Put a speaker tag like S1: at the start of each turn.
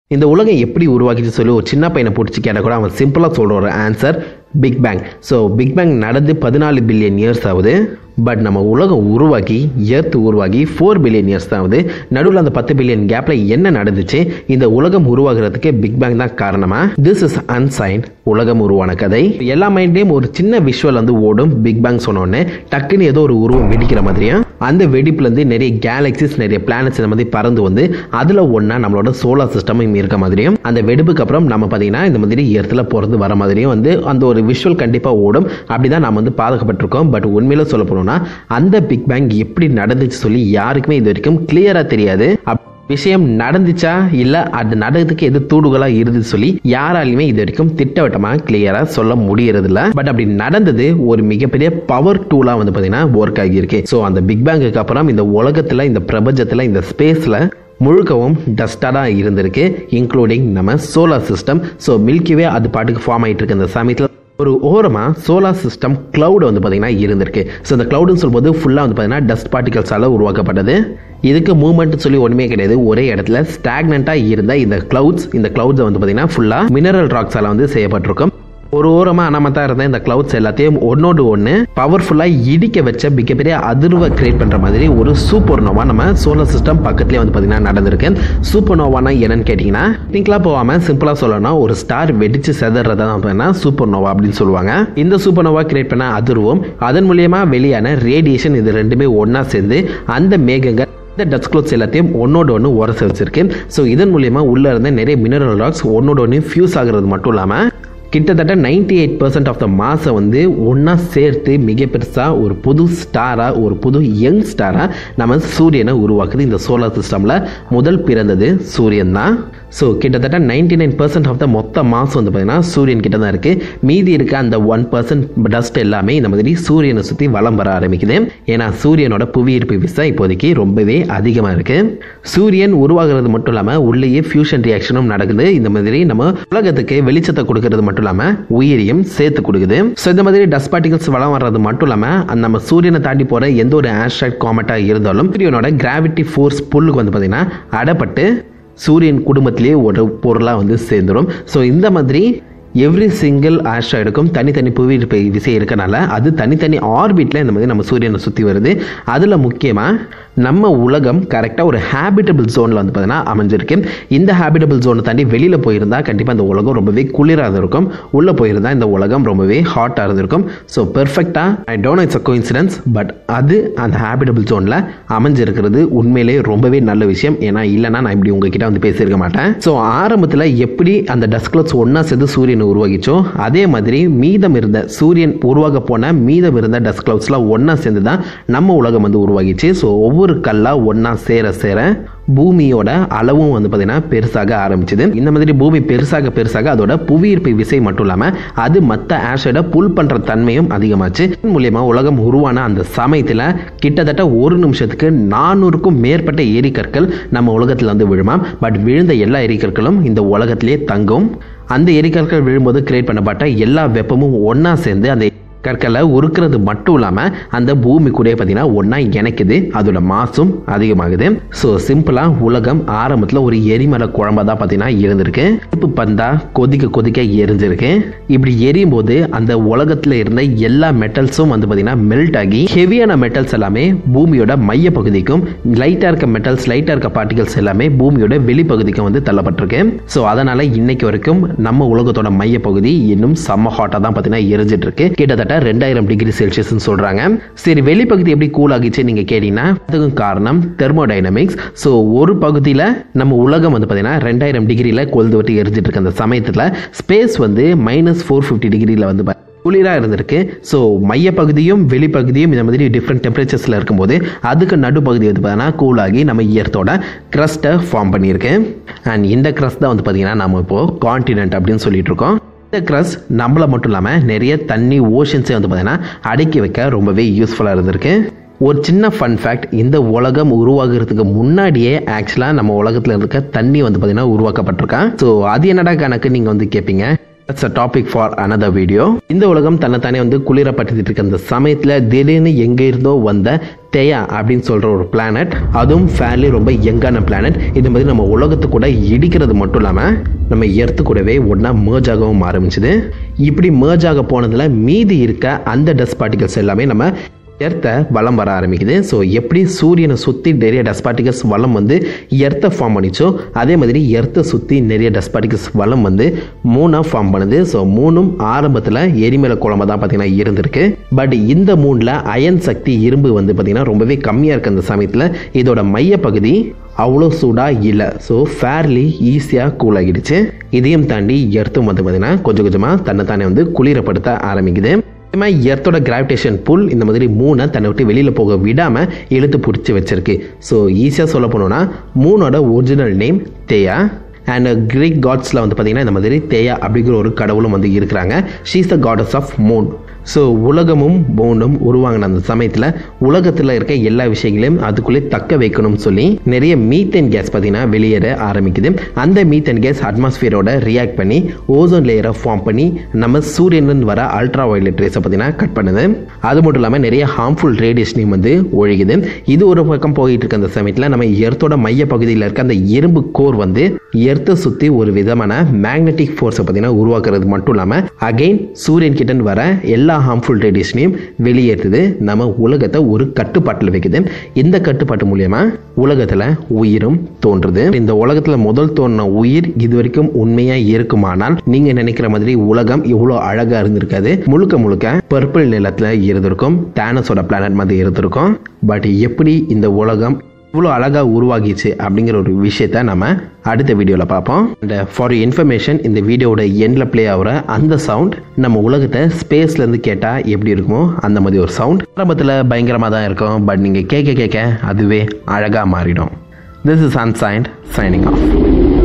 S1: இந்த உலகம் எப்படி உருவாக்கிச்சு சொல்லி ஒரு சின்ன பையனை பிடிச்சி கேட்டால் கூட அவன் சிம்பிளாக சொல்கிற ஒரு answer big bang so big bang நடந்து பதினாலு பில்லியன் இயர்ஸ் ஆகுது பட் நம்ம உலகம் உருவாக்கி எர்த் உருவாகி ஃபோர் பில்லியன் இயர்ஸ் தான் ஆகுது நடுவில் அந்த பத்து பில்லியன் கேப்பில் என்ன நடந்துச்சு இந்த உலகம் உருவாகிறதுக்கு பிக் பேங் தான் காரணமா திஸ் இஸ் அன்சைன் உலகம் உருவான கதை எல்லா மைண்ட்லேயும் ஒரு சின்ன விஷுவல் வந்து ஓடும் பிக் பேங் சொன்னோடனே டக்குன்னு ஏதோ ஒரு உருவம் வெடிக்கிற மாதிரியும் அந்த வெடிப்புலேருந்து நிறைய கேலக்சிஸ் நிறைய பிளானட்ஸ் இந்த மாதிரி பறந்து வந்து அதில் ஒன்றா நம்மளோட சோலார் சிஸ்டமும் இருக்க மாதிரியும் அந்த வெடிப்புக்கு அப்புறம் நம்ம பார்த்தீங்கன்னா இந்த மாதிரி எர்த்தில் பிறந்து வர மாதிரியும் வந்து அந்த ஒரு விஷுவல் கண்டிப்பாக ஓடும் அப்படி தான் நம்ம வந்து பாதுகாப்பட்டிருக்கோம் பட் உண்மையில சொல்ல போனோம்னா அந்த பிக் பேங் எப்படி நடந்துச்சு சொல்லி யாருக்குமே இது வரைக்கும் கிளியராக தெரியாது அப் விஷயம் நடந்துச்சா இல்லை அது நடக்கிறதுக்கு எது தூடுகளாக இருந்துச்சு சொல்லி யாராலையுமே இது வரைக்கும் திட்டவட்டமாக கிளியராக சொல்ல முடியறதில்ல பட் அப்படி நடந்தது ஒரு மிகப்பெரிய பவர் டூலாக வந்து பார்த்தீங்கன்னா ஒர்க் ஆகியிருக்கு ஸோ அந்த பிக் பேங்குக்கு அப்புறம் இந்த உலகத்தில் இந்த பிரபஞ்சத்தில் இந்த ஸ்பேஸில் முழுக்கவும் டஸ்டாக தான் இருந்திருக்கு இன்க்ளூடிங் நம்ம சோலார் சிஸ்டம் ஸோ மில்கிவே அது பாட்டுக்கு ஃபார்ம் ஆகிட்டு இருக்கு இந்த சமயத்தில் ஒரு ஓரமாக சோலார் சிஸ்டம் கிளவுட் வந்து பார்த்திங்கன்னா இருந்திருக்கு ஸோ இந்த கிளவுடுன்னு சொல்லும்போது ஃபுல்லாக வந்து பார்த்திங்கன்னா டஸ்ட் பார்ட்டிகல்ஸால் உருவாக்கப்பட்டது இதுக்கு மூவ்மெண்ட் சொல்லி ஒன்றுமே கிடையாது ஒரே இடத்துல ஸ்டாக்னண்ட்டாக இருந்த இந்த கிளவுட்ஸ் இந்த கிளவுட்ஸை வந்து பார்த்திங்கன்னா ஃபுல்லாக மினரல் ராக்ஸால் வந்து செய்யப்பட்டிருக்கும் ஒரு ஓரமாக அனாமத்தா இருந்த இந்த கிளவுட்ஸ் எல்லாத்தையும் ஒன்னோடு ஒன்று பவர்ஃபுல்லாக இடிக்க வச்ச மிகப்பெரிய அதிர்வை கிரியேட் பண்ணுற மாதிரி ஒரு சூப்பர் நோவா நம்ம சோலார் சிஸ்டம் பக்கத்துலேயே வந்து பார்த்தீங்கன்னா நடந்திருக்கு சூப்பர் நோவானா என்னன்னு கேட்டிங்கன்னா டெக்னிக்கலாக போகாமல் சிம்பிளாக சொல்லணும்னா ஒரு ஸ்டார் வெடிச்சு செதறதை தான் பார்த்தீங்கன்னா சூப்பர் நோவா அப்படின்னு சொல்லுவாங்க இந்த சூப்பர் நோவா கிரியேட் பண்ண அதிர்வும் அதன் மூலியமா வெளியான ரேடியேஷன் இது ரெண்டுமே ஒன்றா சேர்ந்து அந்த மேகங்கள் இந்த டஸ்ட் க்ளோத்ஸ் எல்லாத்தையும் ஒன்னோட ஒன்று உரச வச்சிருக்கு ஸோ இதன் மூலியமா உள்ள இருந்த நிறைய மினரல் ராக்ஸ் ஒன்னோட ஒன்று ஃபியூஸ் ஆகுறது மட்டும் இல்லாமல் கிட்டத்தட்ட ninety eight percent of the மாஸை வந்து ஒன்றா சேர்த்து மிக பெருசாக ஒரு புது ஸ்டாராக ஒரு புது யங் ஸ்டாராக நம்ம சூரியனை உருவாக்குது இந்த சோலார் சிஸ்டமில் முதல் பிறந்தது சூரியன் தான் ஸோ கிட்டத்தட்ட ninety nine percent of the மொத்த மாஸ் வந்து பார்த்திங்கன்னா சூரியன் கிட்ட தான் இருக்குது மீதி இருக்க அந்த ஒன் பர்சன்ட் டஸ்ட் எல்லாமே இந்த மாதிரி சூரியனை சுற்றி வலம் வர ஆரம்பிக்குது ஏன்னா சூரியனோட புவியீர்ப்பு விசை இப்போதைக்கு ரொம்பவே அதிகமாக இருக்குது சூரியன் உருவாகிறது மட்டும் இல்லாமல் உள்ளேயே ஃபியூஷன் ரியாக்ஷனும் நடக்குது இந்த மாதிரி நம்ம உலகத்துக்கு வெளிச்சத்தை கொடுக்கறது மட்டும் இல்லாமல் உயிரியும் சேர்த்து கொடுக்குது ஸோ இந்த மாதிரி டஸ்ட் பார்ட்டிகல்ஸ் வளம் வர்றது மட்டும் இல்லாமல் அந்த நம்ம சூரியனை தாண்டி போகிற எந்த ஒரு ஆஸ்ட்ராய்ட் காமெட்டாக இருந்தாலும் சூரியனோட கிராவிட்டி ஃபோர்ஸ் புல்லுக்கு வந்து பார்த்திங்கன்னா அடப்பட்டு சூரியன் குடும்பத்திலேயே ஒரு பொருளாக வந்து சேர்ந்துடும் ஸோ இந்த மாதிரி எவ்ரி சிங்கிள் ஆஸ்ட்ராய்டுக்கும் தனித்தனி புவியீர்ப்பு விசை இருக்கனால அது தனித்தனி ஆர்பிட்டில் இந்த மாதிரி நம்ம சூரியனை சுற்றி வருது அதில் முக்கியமாக நம்ம உலகம் கரெக்டாக ஒரு ஹேபிட்டபிள் ஜோனில் வந்து பார்த்தீங்கன்னா அமைஞ்சிருக்கு இந்த ஹேபிட்டபிள் ஜோனை தாண்டி வெளியில் போயிருந்தால் கண்டிப்பாக இந்த உலகம் ரொம்பவே குளிராக இருக்கும் உள்ளே போயிருந்தால் இந்த உலகம் ரொம்பவே ஹாட்டாக இருந்திருக்கும் ஸோ பெர்ஃபெக்டாக I don't it's a coincidence but அது அந்த ஹேபிட்டபிள் ஜோனில் அமைஞ்சிருக்கிறது உண்மையிலே ரொம்பவே நல்ல விஷயம் ஏன்னா இல்லைனா நான் இப்படி உங்ககிட்ட வந்து பேசியிருக்க மாட்டேன் ஸோ ஆரம்பத்தில் எப்படி அந்த டஸ்க்லட்ஸ் ஒன்றா சேர்ந்து சூரியனை உருவாகிச்சோ அதே மாதிரி மீதம் இருந்த சூரியன் உருவாக போன மீதம் இருந்த டஸ்ட் கிளவுட்ஸ்லாம் ஒன்றா சேர்ந்து தான் நம்ம உலகம் வந்து உருவாகிச்சு ஸோ ஒவ்வொரு கல்லாக ஒன்றா சேர சேர பூமியோட அளவும் வந்து பார்த்தீங்கன்னா பெருசாக ஆரம்பிச்சது இந்த மாதிரி பூமி பெருசாக பெருசாக அதோட புவியீர்ப்பு விசை மட்டும் இல்லாமல் அது மற்ற ஆஷோட புல் பண்ணுற தன்மையும் அதிகமாச்சு இதன் மூலியமா உலகம் உருவான அந்த சமயத்தில் கிட்டத்தட்ட ஒரு நிமிஷத்துக்கு நானூறுக்கும் மேற்பட்ட எரிக்கற்கள் நம்ம உலகத்தில் வந்து விழுமா பட் விழுந்த எல்லா எரிக்கற்களும் இந்த உலகத்திலே தங்கும் அந்த எரிக்கற்கள் விழும்போது கிரியேட் பண்ணப்பட்ட எல்லா வெப்பமும் ஒன்றா சேர்ந்து அந்த கற்களை உருக்குறது மட்டும் இல்லாமல் அந்த பூமி கூட பார்த்தீங்கன்னா ஒன்றா இணைக்குது அதோட மாசும் அதிகமாகுது ஸோ சிம்பிளாக உலகம் ஆரம்பத்தில் ஒரு எரிமலை குழம்பா தான் பார்த்தீங்கன்னா இருந்திருக்கு இப்போ பந்தா கொதிக்க கொதிக்க எரிஞ்சிருக்கு இப்படி எரியும் போது அந்த உலகத்தில் இருந்த எல்லா மெட்டல்ஸும் வந்து பார்த்தீங்கன்னா மெல்ட் ஆகி ஹெவியான மெட்டல்ஸ் எல்லாமே பூமியோட மைய பகுதிக்கும் லைட்டாக இருக்க மெட்டல்ஸ் லைட்டாக இருக்க பார்ட்டிகல்ஸ் எல்லாமே பூமியோட வெளிப்பகுதிக்கும் வந்து தள்ளப்பட்டிருக்கு ஸோ அதனால இன்னைக்கு வரைக்கும் நம்ம உலகத்தோட மைய பகுதி இன்னும் செம்ம ஹாட்டாக தான் பார்த்தீங்கன்னா எரிஞ்சிட்டு இருக்கு கிட்டத்தட்ட ரெண்டாயிரம் டிகிரி செல்சியஸ்னு சொல்றாங்க சரி வெளிப்பகுதி எப்படி கூல் ஆகிச்சு நீங்க கேட்டீங்கன்னா அதுக்கும் காரணம் தெர்மோடைனமிக்ஸ் ஸோ ஒரு பகுதியில் நம்ம உலகம் வந்து பார்த்தீங்கன்னா ரெண்டாயிரம் டிகிரியில் கொழுந்து விட்டு எரிஞ்சிட்டு இருக்க அந்த சமயத்தில் ஸ்பேஸ் வந்து மைனஸ் ஃபோர் ஃபிஃப்டி டிகிரியில் வந்து பா- குளிராக இருந்திருக்கு ஸோ மையப்பகுதியும் வெளிப்பகுதியும் இந்த மாதிரி டிஃப்ரெண்ட் டெம்பரேச்சர்ஸில் இருக்கும்போது அதுக்கு நடுப்பகுதி வந்து பார்த்தீங்கன்னா கூலாகி நம்ம இயர்த்தோட க்ரஸ்ட்டை ஃபார்ம் பண்ணியிருக்கு அண்ட் இந்த க்ரஸ்ட் தான் வந்து பார்த்தீங்கன்னா நம்ம இப்போது காண்டினென்ட் அப்படின்னு சொல்லிட்டு இருக்கோம் இந்த க்ரஸ் நம்மளை மட்டும் இல்லாமல் நிறைய தண்ணி ஓஷன்ஸே வந்து பார்த்தீங்கன்னா அடக்கி வைக்க ரொம்பவே யூஸ்ஃபுல்லாக இருந்திருக்கு ஒரு சின்ன ஃபன் ஃபேக்ட் இந்த உலகம் உருவாகிறதுக்கு முன்னாடியே ஆக்சுவலாக நம்ம உலகத்தில் இருக்க தண்ணி வந்து பார்த்தீங்கன்னா உருவாக்கப்பட்டிருக்கான் ஸோ அது என்னடா கணக்கு நீங்கள் வந்து கேட்பீங்க that's a topic for another video இந்த உலகம் தன்னைத்தானே வந்து குளிரப்பட்டுட்டு இருக்க அந்த சமயத்தில் திடீர்னு எங்கே இருந்தோ வந்த தேயா அப்படின்னு சொல்கிற ஒரு பிளானட் அதுவும் ஃபேர்லி ரொம்ப யங்கான பிளானட் இது மாதிரி நம்ம உலகத்து கூட இடிக்கிறது மட்டும் இல்லாமல் நம்ம எர்த்து கூடவே ஒன்றா merge ஆகவும் ஆரம்பிச்சுது இப்படி merge ஆக போனதில் மீதி இருக்க அந்த டஸ்ட் பார்ட்டிகல்ஸ் எல்லாமே நம்ம எர்த்தை வலம் வர ஆரம்பிக்குது ஸோ எப்படி சூரியனை சுற்றி நிறைய டஸ்ட் பார்ட்டிகல்ஸ் வலம் வந்து எர்த்தை ஃபார்ம் பண்ணிச்சோ அதே மாதிரி எர்த்தை சுற்றி நிறைய டஸ்ட் பார்ட்டிகல்ஸ் வலம் வந்து மூணாக ஃபார்ம் பண்ணுது ஸோ மூணும் ஆரம்பத்தில் எரிமலை குழம்பு தான் பார்த்தீங்கன்னா இருந்திருக்கு பட் இந்த மூணில் அயன் சக்தி இரும்பு வந்து பார்த்திங்கன்னா ரொம்பவே கம்மியாக இருக்குது அந்த சமயத்தில் இதோட மைய பகுதி அவ்வளோ சூடாக இல்லை ஸோ ஃபேர்லி ஈஸியாக கூல் ஆகிடுச்சு இதையும் தாண்டி எர்த்தும் வந்து பார்த்திங்கன்னா கொஞ்சம் கொஞ்சமாக தன்னைத்தானே வந்து குளிரப்படுத்த ஆரம்பிக்குது அதே எர்த்தோட கிராவிடேஷன் புல் இந்த மாதிரி மூணை தன்னை விட்டு வெளியில் போக விடாமல் இழுத்து பிடிச்சி வச்சிருக்கு ஸோ ஈஸியாக சொல்ல போனோம்னா மூணோட original name Theia and Greek காட்ஸில் வந்து பார்த்திங்கன்னா இந்த மாதிரி தேயா அப்படிங்கிற ஒரு கடவுளும் வந்து இருக்கிறாங்க she's the goddess of moon so உலகமும் மூணும் உருவாங்கின அந்த சமயத்தில் உலகத்தில் இருக்க எல்லா விஷயங்களையும் அதுக்குள்ளே தக்க வைக்கணும்னு சொல்லி நிறைய மீத்தேன் கேஸ் பார்த்தீங்கன்னா வெளியேற ஆரம்பிக்குது அந்த மீத்தேன் கேஸ் அட்மாஸ்பியரோட ரியாக்ட் பண்ணி ஓசோன் லேயரை ஃபார்ம் பண்ணி நம்ம சூரியனில் வர அல்ட்ரா வயலட் ரேஸை பார்த்தீங்கன்னா கட் பண்ணுது அது மட்டும் இல்லாமல் நிறைய ஹார்ம்ஃபுல் ரேடியேஷனையும் வந்து ஒழுகுது இது ஒரு பக்கம் போயிட்டு இருக்க அந்த சமயத்தில் நம்ம எர்த்தோட மைய பகுதியில் இருக்க அந்த இரும்பு கோர் வந்து எர்த்தை சுற்றி ஒரு விதமான மேக்னெட்டிக் ஃபோர்ஸை பார்த்தீங்கன்னா உருவாக்குறது மட்டும் இல்லாமல் அகெயின் சூரியன் கிட்ட வர எல்லா ஹார்ம்ஃபுல் ரேடியேஷனையும் வெளியேற்றுது நம்ம உலகத்தை ஒரு கட்டுப்பாட்டில் வைக்குது இந்த கட்டுப்பாட்டு மூலியமா உலகத்தில் உயிரும் தோன்றுது இந்த உலகத்தில் முதல் தோன்றின உயிர் இது வரைக்கும் உண்மையாக இருக்குமானால் நீங்கள் நினைக்கிற மாதிரி உலகம் இவ்வளோ அழகாக இருந்திருக்காது முழுக்க முழுக்க பர்பிள் நிலத்தில் இருந்திருக்கும் டேனஸோட பிளானட் மாதிரி இருந்திருக்கும் பட் எப்படி இந்த உலகம் இவ்வளோ அழகாக உருவாகிச்சு அப்படிங்கிற ஒரு விஷயத்த நம்ம அடுத்த வீடியோவில் பார்ப்போம் அண்ட் ஃபார் இன்ஃபர்மேஷன் இந்த வீடியோவோட எண்டில் ப்ளே ஆகிற அந்த சவுண்ட் நம்ம உலகத்தை ஸ்பேஸ்லேருந்து கேட்டால் எப்படி இருக்குமோ அந்த மாதிரி ஒரு சவுண்ட் ஆரம்பத்தில் பயங்கரமாக தான் இருக்கும் பட் நீங்கள் கேட்க கேட்க அதுவே அழகாக மாறிடும் this is ancient shining of